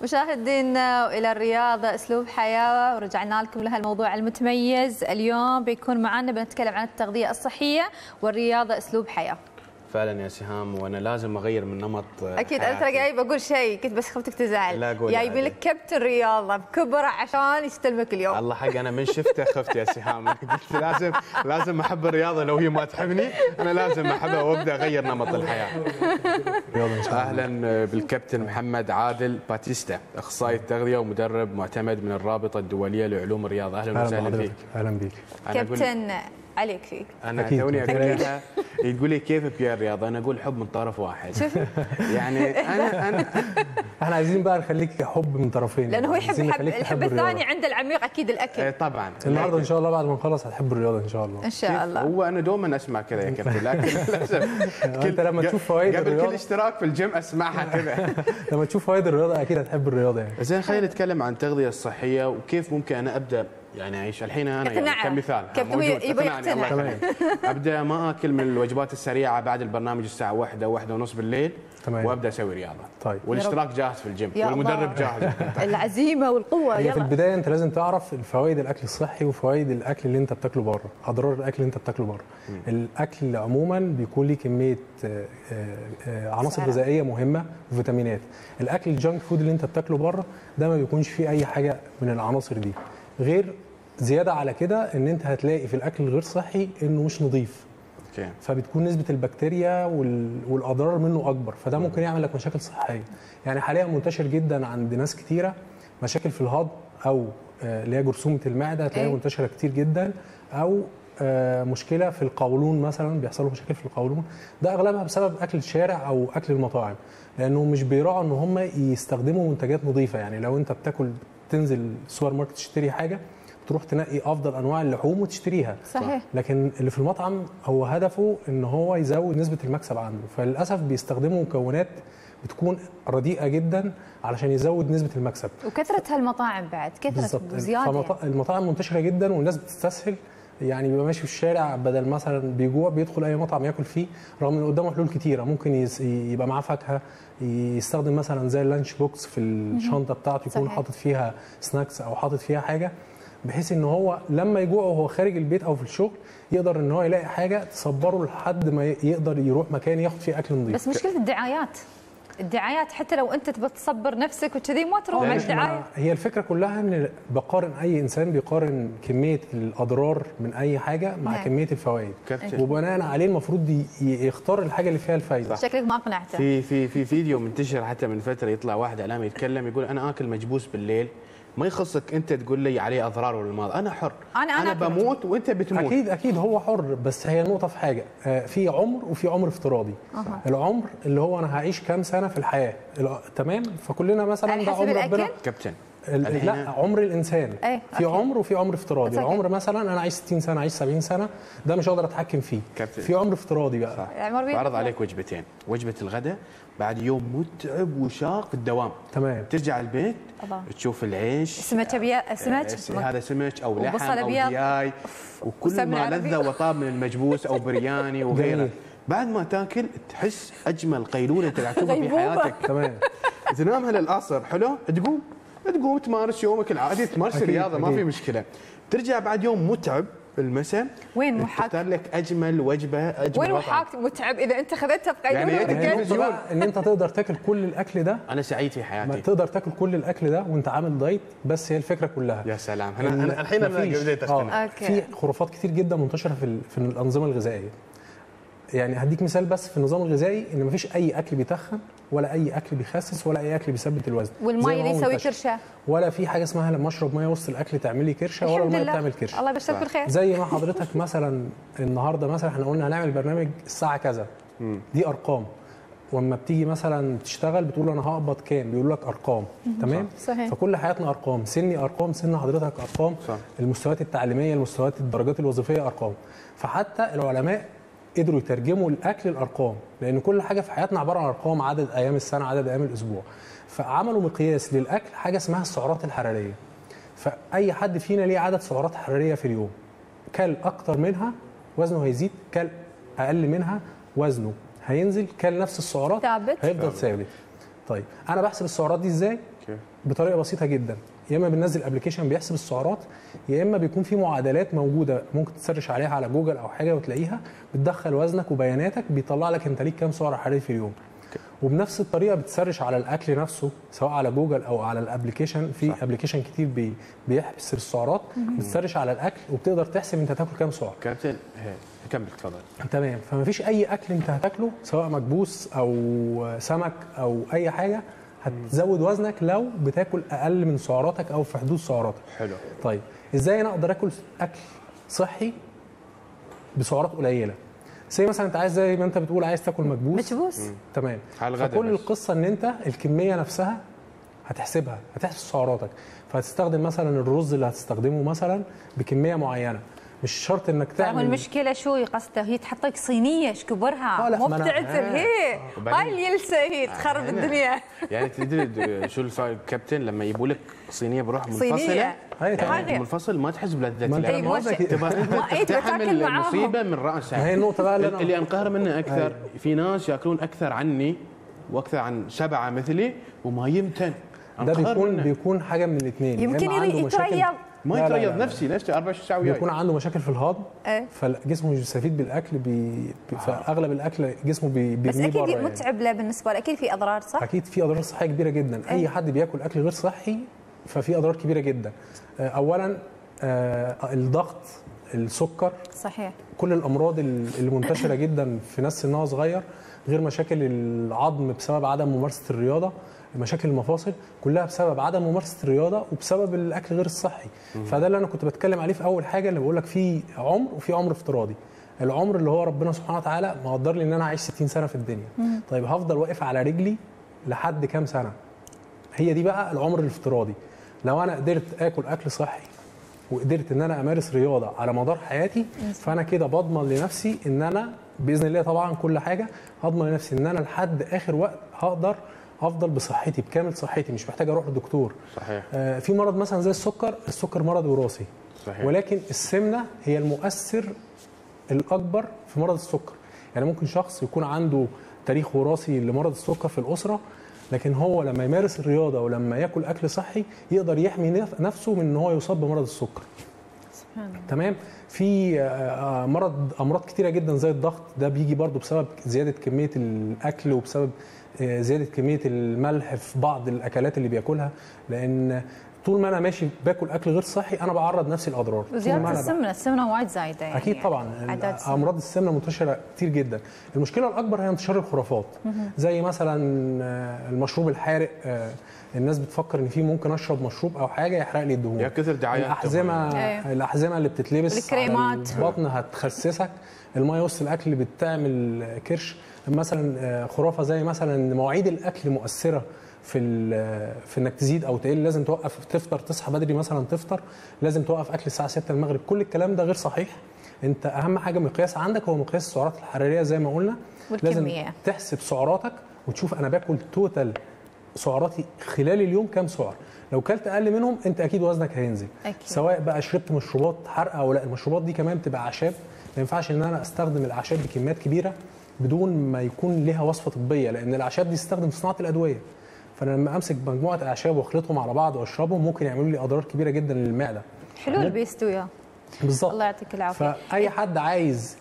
مشاهدينا الى الرياضه اسلوب حياه ورجعنا لكم لهالموضوع المتميز اليوم بيكون معنا بنتكلم عن التغذيه الصحيه والرياضه اسلوب حياه فعلا يا سهام وانا لازم اغير من نمط اكيد انا ترى جاي بقول شيء كنت بس خفتك تزعل لا قول جايبين عادي. لك كابتن رياضه بكبره عشان يستلمك اليوم الله حق انا من شفته خفت يا سهام قلت لازم لازم احب الرياضه لو هي ما تحبني انا لازم احبها وابدا اغير نمط الحياه رياضه ان شاء الله اهلا بالكابتن محمد عادل باتيستا اخصائي التغذيه ومدرب معتمد من الرابطه الدوليه لعلوم الرياضه اهلا اهلا وسهلا بحضرتك فيك اهلا بيك أنا أقول- كابتن عليك فيك انا أكيد. توني اقول أكيد. لها تقول لي كيف بيا الرياضه انا اقول حب من طرف واحد شوف يعني انا انا احنا عايزين بقى نخليك حب من طرفين لانه هو يحب عايزين يحب نخليك الحب تحب الرياضة. الثاني عند العميق اكيد آه، الاكل طبعا النهارده ان شاء الله بعد ما نخلص هتحب الرياضه ان شاء الله ان شاء كيف؟ الله هو انا دوما اسمع كذا يا كابتن لكن للاسف انت لما تشوف فوائد قبل كل الرياضه اشتراك في الجيم اسمعها كذا لما تشوف فوائد الرياضه اكيد هتحب الرياضه يعني زين خلينا نتكلم عن التغذيه الصحيه وكيف ممكن انا ابدا يعني اعيش الحين انا يعني اقنعه. كمثال كابتن موجود. يبغى اقنعني، الله يقتنع. يخليك. ابدا ما اكل من الوجبات السريعه بعد البرنامج الساعه واحدة واحدة ونص بالليل تمام. وابدا اسوي رياضه طيب. والاشتراك جاهز في الجيم يا والمدرب الله. جاهز العزيمه والقوه هي في يلا البدايه انت لازم تعرف الفوائد الاكل الصحي وفوائد الاكل اللي انت بتاكله بره اضرار الاكل اللي انت بتاكله بره الاكل عموما بيكون ليه كميه آه، آه، آه، عناصر سعرات. غذائيه مهمه وفيتامينات الاكل الجانك فود اللي انت بتاكله بره ده ما بيكونش فيه اي حاجه من العناصر دي غير زياده على كده ان انت هتلاقي في الاكل الغير صحي انه مش نظيف اوكي فبتكون نسبه البكتيريا وال- والاضرار منه اكبر فده ممكن يعمل لك مشاكل صحيه يعني حاليا منتشر جدا عند ناس كتيره مشاكل في الهضم او آه، اللي هي جرثومه المعده هتلاقيها أي. منتشره كتير جدا او آه، مشكله في القولون مثلا بيحصل له مشاكل في القولون ده اغلبها بسبب اكل الشارع او اكل المطاعم لانه مش بيراعوا ان هم يستخدموا منتجات نظيفه يعني لو انت بتاكل تنزل السوبر ماركت تشتري حاجه تروح تنقي افضل انواع اللحوم وتشتريها صحيح لكن اللي في المطعم هو هدفه ان هو يزود نسبه المكسب عنده فللاسف بيستخدموا مكونات بتكون رديئه جدا علشان يزود نسبه المكسب وكثره هالمطاعم بعد كثره بالظبط زياده يعني. فمط- المطاعم منتشره جدا والناس بتستسهل يعني بيبقى ماشي في الشارع بدل مثلا بيجوع بيدخل اي مطعم ياكل فيه رغم ان قدامه حلول كتيره ممكن يس- يبقى معاه فاكهه يستخدم مثلا زي اللانش بوكس في الشنطه بتاعته يكون صحيح. حاطط فيها سناكس او حاطط فيها حاجه بحيث ان هو لما يجوع وهو خارج البيت او في الشغل يقدر ان هو يلاقي حاجه تصبره لحد ما يقدر يروح مكان ياخد فيه اكل نظيف بس مشكله الدعايات الدعايات حتى لو انت تبغى تصبر نفسك وكذي ما تروح مع لأن الدعايه إحنا- هي الفكره كلها ان بقارن اي انسان بيقارن كميه الاضرار من اي حاجه مع نعم. كميه الفوائد كابتن وبناء عليه المفروض ي- ي- يختار الحاجه اللي فيها الفايده شكلك ما اقنعته في في في فيديو منتشر حتى من فتره يطلع واحد اعلامي يتكلم يقول انا اكل مجبوس بالليل ما يخصك انت تقول لي عليه اضرار ولا ما انا حر أنا- أنا انا أكل بموت وانت بتموت اكيد اكيد هو حر بس هي النقطه في حاجه آه، في عمر وفي عمر افتراضي أها. العمر اللي هو انا هعيش كام سنه في الحياه الع- تمام فكلنا مثلا على ده حسب عمر ربنا الأكل؟ كابتن ال- الحين- لا عمر الانسان إيه، في أوكي. عمر وفي عمر افتراضي That's okay. العمر مثلا انا عايش 60 سنه عايش 70 سنه ده مش هقدر اتحكم فيه كابتن. في عمر افتراضي بقى صح عمر بيه. بعرض عليك وجبتين وجبه الغداء بعد يوم متعب وشاق في الدوام تمام ترجع البيت الله. تشوف العيش سمك أبيض سمك آه، هذا سمك او لحم وبصل او أبيض. دياي وكل وسمن ما عربي. لذ وطاب من المجبوس او برياني وغيره جميل. بعد ما تاكل تحس اجمل قيلوله انت قاعد تسويها في غيبوبة. حياتك تمام تنامها للعصر حلو تقوم تقوم تمارس يومك العادي تمارس أكيد، الرياضه ما أكيد. في مشكله ترجع بعد يوم متعب المساء وين محاك؟ تختار لك اجمل وجبه اجمل وين مطعم. وحاك متعب اذا انت خذيتها يعني بقيلوله يعني وتقل. النقطة بقى ان انت تقدر تاكل كل الاكل ده انا سعيد في ما حياتي تقدر تاكل كل الاكل ده وانت عامل دايت بس هي الفكره كلها يا سلام انا انا الحين انا مفيش- بديت آه، اقتنع أوكي. في خرافات كتير جدا منتشره في ال- في الانظمه الغذائيه يعني هديك مثال بس في النظام الغذائي ان مفيش اي اكل بيتخن ولا اي اكل بيخسس ولا اي اكل بيثبت الوزن زي والماء ما اللي هو يسوي منتشر. كرشه ولا في حاجه اسمها لما اشرب ميه وسط الاكل تعملي كرشه ولا الحمد الميه لله بتعمل كرشه الله يبشرك بالخير زي ما حضرتك مثلا النهارده مثلا احنا قلنا هنعمل برنامج الساعه كذا دي ارقام واما بتيجي مثلا تشتغل بتقول انا هقبض كام بيقول لك ارقام تمام صحيح. فكل حياتنا ارقام سني ارقام سن حضرتك ارقام صح. المستويات التعليميه المستويات الدرجات الوظيفيه ارقام فحتى العلماء قدروا يترجموا الاكل الارقام لان كل حاجه في حياتنا عباره عن ارقام عدد ايام السنه عدد ايام الاسبوع فعملوا مقياس للاكل حاجه اسمها السعرات الحراريه فاي حد فينا ليه عدد سعرات حراريه في اليوم كل اكتر منها وزنه هيزيد كل اقل منها وزنه هينزل كل نفس السعرات ثابت. هيفضل ثابت طيب انا بحسب السعرات دي ازاي اوكي بطريقه بسيطه جدا يا اما بننزل ابلكيشن بيحسب السعرات يا اما بيكون في معادلات موجوده ممكن تسرش عليها على جوجل او حاجه وتلاقيها بتدخل وزنك وبياناتك بيطلع لك انت ليك كام سعر حراري في اليوم وبنفس الطريقه بتسرش على الاكل نفسه سواء على جوجل او على الابلكيشن في صح. ابلكيشن كتير بي بيحسب السعرات بتسرش على الاكل وبتقدر تحسب انت هتاكل كام سعر كابتن هي. كمل تفضل تمام فما فيش اي اكل انت هتاكله سواء مكبوس او سمك او اي حاجه هتزود وزنك لو بتاكل اقل من سعراتك او في حدود سعراتك حلو طيب ازاي انا اقدر اكل اكل صحي بسعرات قليله زي مثلا انت عايز زي ما انت بتقول عايز تاكل مكبوس مكبوس تمام على الغدا فكل بس. القصه ان انت الكميه نفسها هتحسبها هتحسب سعراتك فهتستخدم مثلا الرز اللي هتستخدمه مثلا بكميه معينه مش شرط انك هو تعمل المشكله شو قصده هي تحط لك صينيه ايش كبرها آه، لا، مو ما أنا- بتعزل هي وبعدين- هاي اليلسه هي تخرب هنا. الدنيا يعني تدري د- شو الفا- كابتن لما يجيبوا لك صينيه بروح منفصله صينيه هاي طبعاً. حاجة. منفصل ما تحس بلذة ما أنت الأكل. اي لما مو قصدك- شيء. تبغى ما إيه، تبغى تحمل تاكل معاهم. المصيبه من راسها ما هي النقطه بقى اللي أنا- اللي انقهر منه اكثر في ناس ياكلون اكثر عني واكثر عن سبعه مثلي وما يمتن ده أنقهر بيكون منه. بيكون حاجه من الاثنين يمكن يتريض ما لا، لا، يتريض لا، لا. نفسي نفسي 24 ساعه وياي بيكون عنده مشاكل في الهضم إيه. فجسمه مش بيستفيد بالاكل بي... بي... فاغلب الاكل جسمه بي... بس بيرميه بره اكيد يعني. متعب له بالنسبه له اكيد في اضرار صح؟ اكيد في اضرار صحيه كبيره جدا اي أيوة. حد بياكل اكل غير صحي ففي اضرار كبيره جدا آه، اولا آه، الضغط السكر صحيح كل الامراض ال- اللي منتشره جدا في ناس سنها صغير غير مشاكل العظم بسبب عدم ممارسه الرياضه مشاكل المفاصل كلها بسبب عدم ممارسه الرياضه وبسبب الاكل غير الصحي فده اللي انا كنت بتكلم عليه في اول حاجه اللي بقول لك في عمر وفي عمر افتراضي العمر اللي هو ربنا سبحانه وتعالى مقدر لي ان انا عايش 60 سنه في الدنيا طيب هفضل واقف على رجلي لحد كام سنه هي دي بقى العمر الافتراضي لو انا قدرت اكل اكل صحي وقدرت ان انا امارس رياضه على مدار حياتي فانا كده بضمن لنفسي ان انا باذن الله طبعا كل حاجه هضمن لنفسي ان انا لحد اخر وقت هقدر افضل بصحتي بكامل صحتي مش محتاج اروح لدكتور صحيح آه، في مرض مثلا زي السكر السكر مرض وراثي صحيح ولكن السمنه هي المؤثر الاكبر في مرض السكر يعني ممكن شخص يكون عنده تاريخ وراثي لمرض السكر في الاسره لكن هو لما يمارس الرياضه ولما ياكل اكل صحي يقدر يحمي نف- نفسه من ان هو يصاب بمرض السكر سبحان الله تمام في آه، آه، مرض امراض كتيره جدا زي الضغط ده بيجي برضو بسبب زياده كميه الاكل وبسبب آه، زياده كميه الملح في بعض الاكلات اللي بياكلها لان طول ما انا ماشي باكل اكل غير صحي انا بعرض نفسي لاضرار طول ما وزياده أنا السمنه السمنه وايد زايده يعني اكيد طبعا عدد سمنة. امراض السمنه منتشره كتير جدا المشكله الاكبر هي انتشار الخرافات زي مثلا آه، المشروب الحارق آه، الناس بتفكر ان في ممكن اشرب مشروب او حاجه يحرق لي الدهون يا كثر دعايات الاحزمه أيوة. الاحزمه اللي بتتلبس والكريمات. على البطن هتخسسك الميه وسط الاكل بتعمل كرش مثلا آه، خرافه زي مثلا إن مواعيد الاكل مؤثره في ال- في انك تزيد او تقل لازم توقف تفطر تصحى بدري مثلا تفطر لازم توقف اكل الساعه 6 المغرب كل الكلام ده غير صحيح انت اهم حاجه مقياس عندك هو مقياس السعرات الحراريه زي ما قلنا لازم والكمية. تحسب سعراتك وتشوف انا باكل توتال سعراتي خلال اليوم كام سعر لو كلت اقل منهم انت اكيد وزنك هينزل أكيد. سواء بقى شربت مشروبات حرقه او لا المشروبات دي كمان بتبقى اعشاب ما ينفعش ان انا استخدم الاعشاب بكميات كبيره بدون ما يكون لها وصفه طبيه لان الاعشاب دي تستخدم في صناعه الادويه فانا لما امسك مجموعه اعشاب واخلطهم على بعض واشربهم ممكن يعملوا لي اضرار كبيره جدا للمعده حلول بيستوي إياه. بالظبط الله يعطيك العافيه فاي حد عايز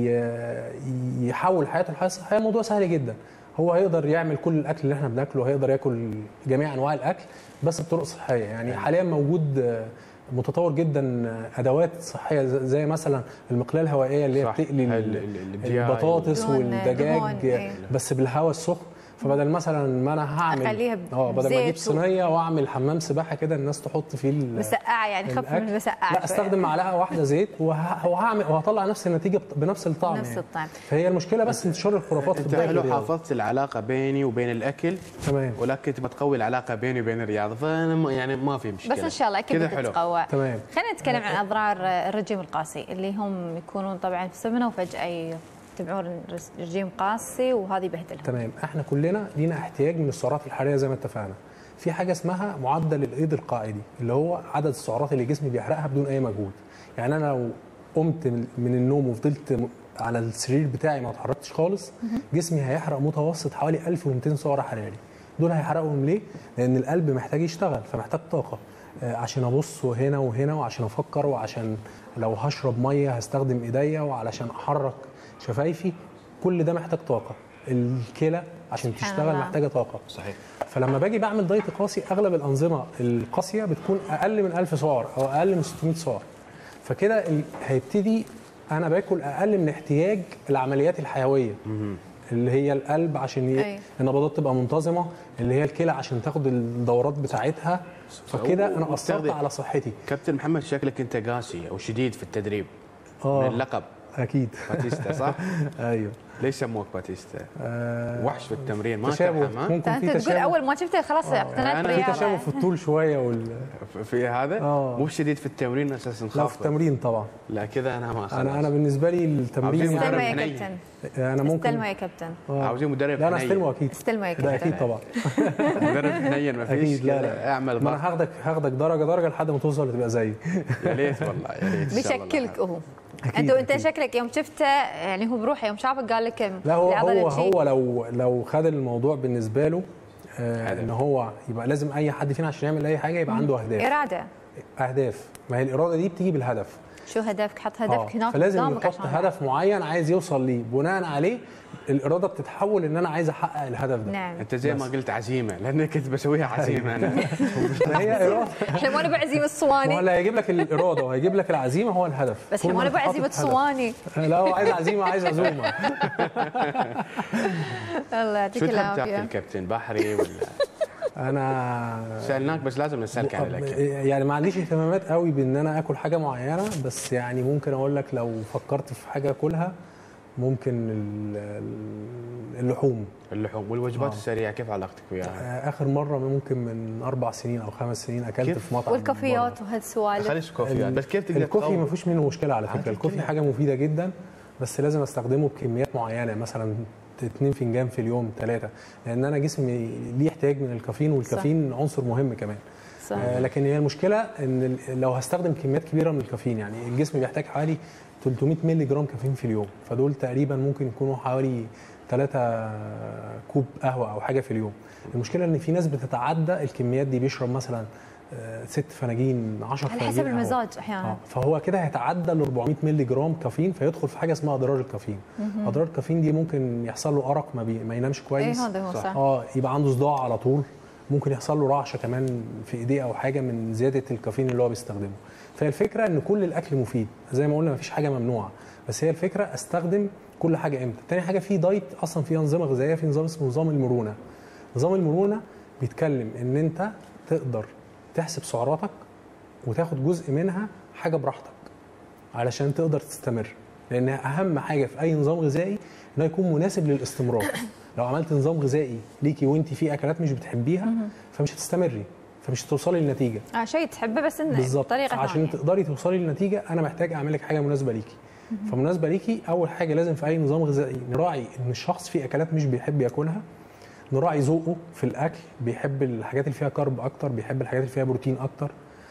ي- يحول حياته لحياه صحيه الموضوع سهل جدا هو هيقدر يعمل كل الاكل اللي احنا بناكله هيقدر ياكل جميع انواع الاكل بس بطرق صحيه يعني حاليا موجود آه، متطور جدا آه، ادوات صحيه ز- زي مثلا المقلاة الهوائيه اللي هي صح. بتقلي ال- ال- ال- الدياي. البطاطس دهون- والدجاج دهون، إيه. بس بالهواء السخن فبدل مثلا ما انا هعمل أخليها اه بدل ما اجيب بزيت و- صينيه واعمل حمام سباحه كده الناس تحط فيه ال- مسقعه يعني خف من الأكل. المسقعه لا شوية. استخدم معلقه واحده زيت وه- وهعمل وهطلع نفس النتيجه بت- بنفس الطعم نفس يعني. الطعم. فهي المشكله بس انتشار الخرافات في انت بدايه حلو الرياضة. حافظت العلاقه بيني وبين الاكل تمام ولكن تبغى تقوي العلاقه بيني وبين الرياضه فانا ما- يعني ما في مشكله بس ان شاء الله اكيد كذا حلو بتتقوى تمام خلينا نتكلم عن اضرار الرجيم القاسي اللي هم يكونون طبعا في سمنه وفجاه يتبعون رجيم قاسي وهذه يبهدلهم تمام احنا كلنا لينا احتياج من السعرات الحراريه زي ما اتفقنا في حاجه اسمها معدل الايض القاعدي اللي هو عدد السعرات اللي جسمي بيحرقها بدون اي مجهود يعني انا لو قمت من من النوم وفضلت م- على السرير بتاعي ما اتحركتش خالص جسمي هيحرق متوسط حوالي 1200 سعر حراري دول هيحرقهم ليه لان القلب محتاج يشتغل فمحتاج طاقه آه، عشان ابص هنا وهنا وعشان افكر وعشان لو هشرب ميه هستخدم ايديا وعلشان احرك شفايفي كل ده محتاج طاقه الكلى عشان سبحان تشتغل الله. محتاجه طاقه صحيح فلما باجي بعمل دايت قاسي اغلب الانظمه القاسيه بتكون اقل من 1000 سعر او اقل من 600 سعر فكده ال- هيبتدي انا باكل اقل من احتياج العمليات الحيويه اللي هي القلب عشان ي... أيوة. النبضات تبقى منتظمه اللي هي الكلى عشان تاخد الدورات بتاعتها فكده انا اثرت وبتاخدي- على صحتي كابتن محمد شكلك انت قاسي او شديد في التدريب من اه اللقب اكيد باتيستا صح؟ ايوه ليش سموك باتيستا؟ آه وحش في التمرين ما تشابه ترحم ها؟ ممكن انت في تقول تشابه اول ما شفته خلاص اقتنعت أنا في في تشابه بالرياضه في الطول شويه وال... ف- في هذا؟ آه. مو شديد في التمرين اساسا لا نخاف في التمرين طبعا لا كذا انا ما خلاص انا انا بالنسبه لي التمرين عاوزين استلمه يعني يا حنين. كابتن انا ممكن استلمه يا كابتن آه. عاوزين مدرب لا انا حنين. استلمه اكيد استلمه يا ده كابتن اكيد طبعا مدرب حنين ما فيش اكيد لا كذا. لا اعمل ما ضغط انا هاخدك هاخدك درجه درجه لحد ما توصل تبقى زيي يا ليت والله يا ليت إن شاء الله. بيشكلك هو أكيد، انت وانت أكيد. شكلك يوم شفته يعني هو بروحه يوم شافك قال لك لا هو العضلة هو تجي. هو لو لو خد الموضوع بالنسبه له آه هدف. ان هو يبقى لازم اي حد فينا عشان يعمل اي حاجه يبقى عنده اهداف اراده اهداف ما هي الاراده دي بتيجي بالهدف شو هدفك حط آه، هدفك هناك فلازم قدامك يحط عشان هدف معين عايز يوصل ليه بناء عليه الاراده بتتحول ان انا عايز احقق الهدف ده نعم انت زي ما قلت عزيمه لاني كنت بسويها عزيمه انا ما هي اراده احنا ما نبي عزيمه ما هو الصواني اللي هيجيب لك الاراده وهيجيب لك العزيمه هو الهدف بس طول احنا ما أنت نبي حاطط عزيمه هدف. الصواني لا هو عايز عزيمه عايز عزومه الله يعطيك شو تحب تاكل العافيه كابتن بحري ولا انا سالناك بس لازم نسالك عن الاكل يعني ما عنديش اهتمامات قوي بان انا اكل حاجه معينه بس يعني ممكن اقول لك لو فكرت في حاجه اكلها ممكن ال- ال- اللحوم اللحوم والوجبات آه. السريعه كيف علاقتك وياها؟ آه، اخر مره ممكن من اربع سنين او خمس سنين اكلت كيف؟ في مطعم والكافيات بره. وهالسوالف خليش كوفي بس كيف تقدر الكوفي تقوم؟ ما فيش منه مشكله على عادي فكره الكوفي كده. حاجه مفيده جدا بس لازم استخدمه بكميات معينه مثلا 2 فنجان في اليوم ثلاثه لان انا جسمي ليه احتياج من الكافيين والكافيين عنصر مهم كمان صح. آه لكن هي المشكله ان ال- لو هستخدم كميات كبيره من الكافيين يعني الجسم بيحتاج حوالي 300 مللي جرام كافيين في اليوم فدول تقريبا ممكن يكونوا حوالي 3 كوب قهوه او حاجه في اليوم المشكله ان في ناس بتتعدى الكميات دي بيشرب مثلا آه، ست فناجين 10 على فناجين حسب قهوة. المزاج احيانا اه فهو كده هيتعدى ال 400 مللي جرام كافيين فيدخل في حاجه اسمها اضرار الكافيين اضرار الكافيين دي ممكن يحصل له ارق ما, بي... ما ينامش اي كويس هذا هو صح اه يبقى عنده صداع على طول ممكن يحصل له رعشه كمان في ايديه او حاجه من زياده الكافيين اللي هو بيستخدمه فهي الفكره ان كل الاكل مفيد زي ما قلنا مفيش حاجه ممنوعه بس هي الفكره استخدم كل حاجه امتى تاني حاجه في دايت اصلا في انظمه غذائيه في نظام اسمه نظام المرونه نظام المرونه بيتكلم ان انت تقدر تحسب سعراتك وتاخد جزء منها حاجه براحتك علشان تقدر تستمر لان اهم حاجه في اي نظام غذائي انه يكون مناسب للاستمرار لو عملت نظام غذائي ليكي وانت في اكلات مش بتحبيها فمش هتستمري فمش هتوصلي للنتيجه آه شيء تحبه بس انه بالظبط بطريقه عشان ثانيه تقدري توصلي للنتيجه انا محتاج اعمل لك حاجه مناسبه ليكي فمناسبه ليكي اول حاجه لازم في اي نظام غذائي نراعي ان الشخص في اكلات مش بيحب ياكلها نراعي ذوقه في الاكل بيحب الحاجات اللي فيها كارب اكتر بيحب الحاجات اللي فيها بروتين اكتر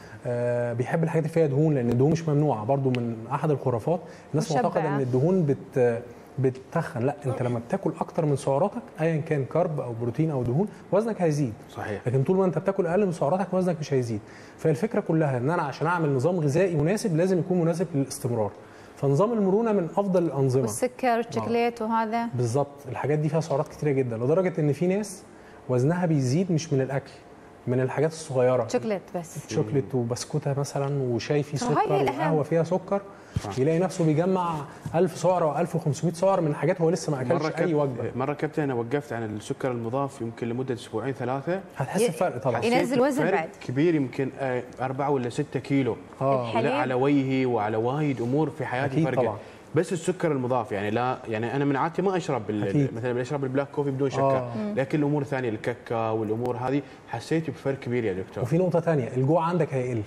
آه بيحب الحاجات اللي فيها دهون لان الدهون مش ممنوعه برضو من احد الخرافات الناس مشبعة. معتقده ان الدهون بت بتتخن لا انت لما بتاكل اكتر من سعراتك ايا كان كارب او بروتين او دهون وزنك هيزيد صحيح لكن طول ما انت بتاكل اقل من سعراتك وزنك مش هيزيد فالفكره كلها ان انا عشان اعمل نظام غذائي مناسب لازم يكون مناسب للاستمرار فنظام المرونه من افضل الانظمه والسكر والشوكليت وهذا بالظبط الحاجات دي فيها سعرات كتيره جدا لدرجه ان في ناس وزنها بيزيد مش من الاكل من الحاجات الصغيره شوكليت بس شوكليت وبسكوته مثلا وشاي فيه ترى هاي سكر هي الأهم. وقهوه فيها سكر يلاقي نفسه بيجمع 1000 سعر او 1500 سعر من حاجات هو لسه ما اكلش مره اي وجبه مره كابتن انا وقفت عن السكر المضاف يمكن لمده اسبوعين ثلاثه هتحس ي- بفرق طبعا ينزل حسيت وزن بفرق بعد. كبير يمكن آه، أربعة ولا ستة كيلو اه الحليب. لا على وجهي وعلى وايد امور في حياتي أكيد فرقت طبعا. بس السكر المضاف يعني لا يعني انا من عادتي ما اشرب ال- أكيد. مثلا بشرب البلاك كوفي بدون شكر آه. لكن الامور الثانيه الكاكا والامور هذه حسيت بفرق كبير يا دكتور وفي نقطة تانية الجوع عندك هيقل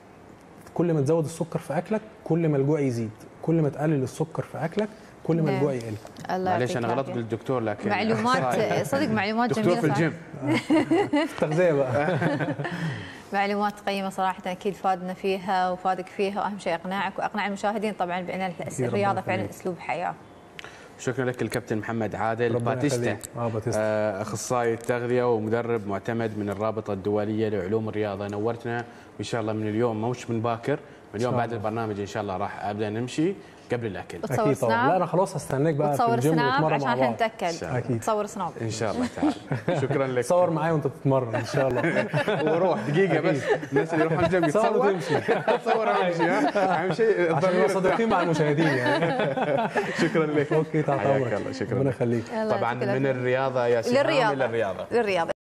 كل ما تزود السكر في أكلك كل ما الجوع يزيد كل ما تقلل السكر في أكلك كل ما نعم. الجوع يقل الله معليش يعطيك انا غلط العافية. قلت دكتور لكن معلومات صدق معلومات دكتور جميله في صراحة. الجيم التغذية بقى معلومات قيمه صراحه اكيد فادنا فيها وفادك فيها واهم شيء اقناعك واقنع المشاهدين طبعا بان ربنا الرياضه فعلا يخليك. اسلوب حياه شكرا لك الكابتن محمد عادل ربنا باتيستا يخليك. اه باتيستا آه، اخصائي التغذيه ومدرب معتمد من الرابطه الدوليه لعلوم الرياضه نورتنا وان شاء الله من اليوم مش من باكر من اليوم شاء بعد الله. البرنامج ان شاء الله راح ابدا نمشي قبل الاكل وتصور اكيد طبعا سناب لا انا خلاص هستناك بقى في وتصور الجيم سناب ونتمرن عشان مع احنا بعض نتاكد شاء الله. أكيد. تصور سناب ان شاء الله تعالى شكرا لك تصور معايا وانت بتتمرن ان شاء الله وروح دقيقه بس الناس اللي يروحون الجيم تصور يتصور وتمشي تصور وامشي ها اهم شيء عشان الضمير نبقى صادقين مع المشاهدين يعني شكرا لك اوكي تحت حياك امرك الله شكرا ربنا لك يخليك يلا طبعا يعطيك من العافية. الرياضه يا سهام للرياضة. الى الرياضه للرياضه